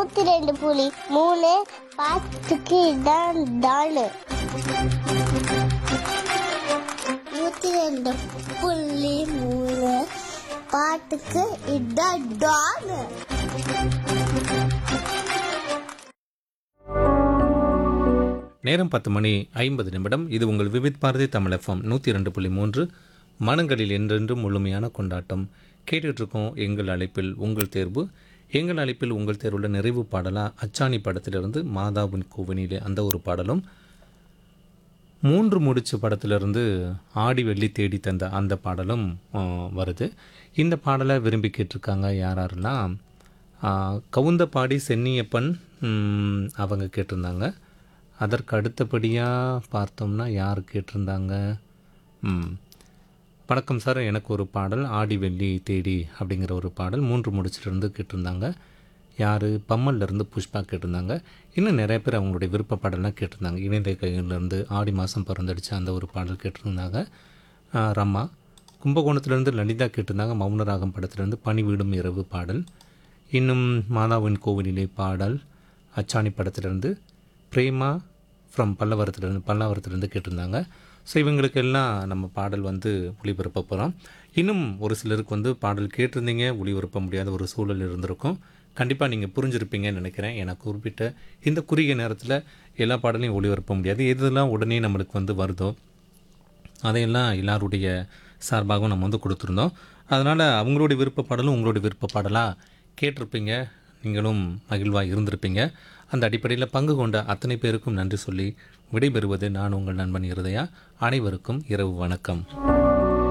நூத்தி ரெண்டு புலி மூணு பாத்துக்கு இதான் தானு நூத்தி ரெண்டு புள்ளி மூணு பாட்டுக்கு இதான் டானு நேரம் பத்து மணி ஐம்பது நிமிடம் இது உங்கள் விவித் பாரதி தமிழ் எஃப்எம் நூற்றி ரெண்டு புள்ளி மூன்று மனங்களில் என்றென்றும் முழுமையான கொண்டாட்டம் கேட்டுட்டு இருக்கோம் எங்கள் அழைப்பில் உங்கள் தேர்வு எங்கள் அழைப்பில் உங்கள் தேர்வுள்ள நிறைவு பாடலாக அச்சாணி படத்திலிருந்து மாதாவின் கோவனிலே அந்த ஒரு பாடலும் மூன்று முடிச்சு படத்திலிருந்து ஆடி வெள்ளி தேடி தந்த அந்த பாடலும் ஆ, வருது இந்த பாடலை விரும்பி கேட்டிருக்காங்க யார் யாரெல்லாம் ஆ, கவுந்தபாடி சென்னியப்பன் ம், அவங்க கேட்டிருந்தாங்க அதற்கு அடுத்தபடியாக பார்த்தோம்னா யார் கேட்டிருந்தாங்க ம், வணக்கம் சார் எனக்கு ஒரு பாடல் ஆடி வெள்ளி தேடி அப்படிங்கிற ஒரு பாடல் மூன்று முடிச்சிலிருந்து கேட்டிருந்தாங்க யார் பம்மல்லேருந்து புஷ்பா கேட்டிருந்தாங்க இன்னும் நிறைய பேர் அவங்களுடைய விருப்ப பாடலாம் கேட்டிருந்தாங்க இணைந்த கையிலேருந்து ஆடி மாதம் பிறந்தடிச்ச அந்த ஒரு பாடல் கேட்டிருந்தாங்க ஆ, ரம்மா கும்பகோணத்துலேருந்து லலிதா கேட்டிருந்தாங்க மௌனராகம் படத்துலேருந்து பனி வீடும் இரவு பாடல் இன்னும் மாதாவின் கோவிலிலே பாடல் அச்சாணி படத்திலிருந்து பிரேமா ஃப்ரம் பல்லவரத்துலேருந்து பல்லாவரத்துலேருந்து கேட்டிருந்தாங்க ஸோ இவங்களுக்கு எல்லாம் நம்ம பாடல் வந்து ஒளிபரப்ப போகிறோம் இன்னும் ஒரு சிலருக்கு வந்து பாடல் கேட்டிருந்தீங்க ஒளிபரப்ப முடியாத ஒரு சூழல் இருந்திருக்கும் கண்டிப்பாக நீங்கள் புரிஞ்சிருப்பீங்கன்னு நினைக்கிறேன் ஏன்னா குறிப்பிட்ட இந்த குறுகிய நேரத்தில் எல்லா பாடலையும் ஒளிபரப்ப முடியாது எதெல்லாம் உடனே நம்மளுக்கு வந்து வருதோ அதையெல்லாம் எல்லாருடைய சார்பாகவும் நம்ம வந்து கொடுத்துருந்தோம் அதனால் அவங்களுடைய விருப்ப பாடலும் உங்களுடைய விருப்ப பாடலாக கேட்டிருப்பீங்க நீங்களும் மகிழ்வாக இருந்திருப்பீங்க அந்த அடிப்படையில் பங்கு கொண்ட அத்தனை பேருக்கும் நன்றி சொல்லி விடைபெறுவது நான் உங்கள் நண்பன் இருதயா அனைவருக்கும் இரவு வணக்கம்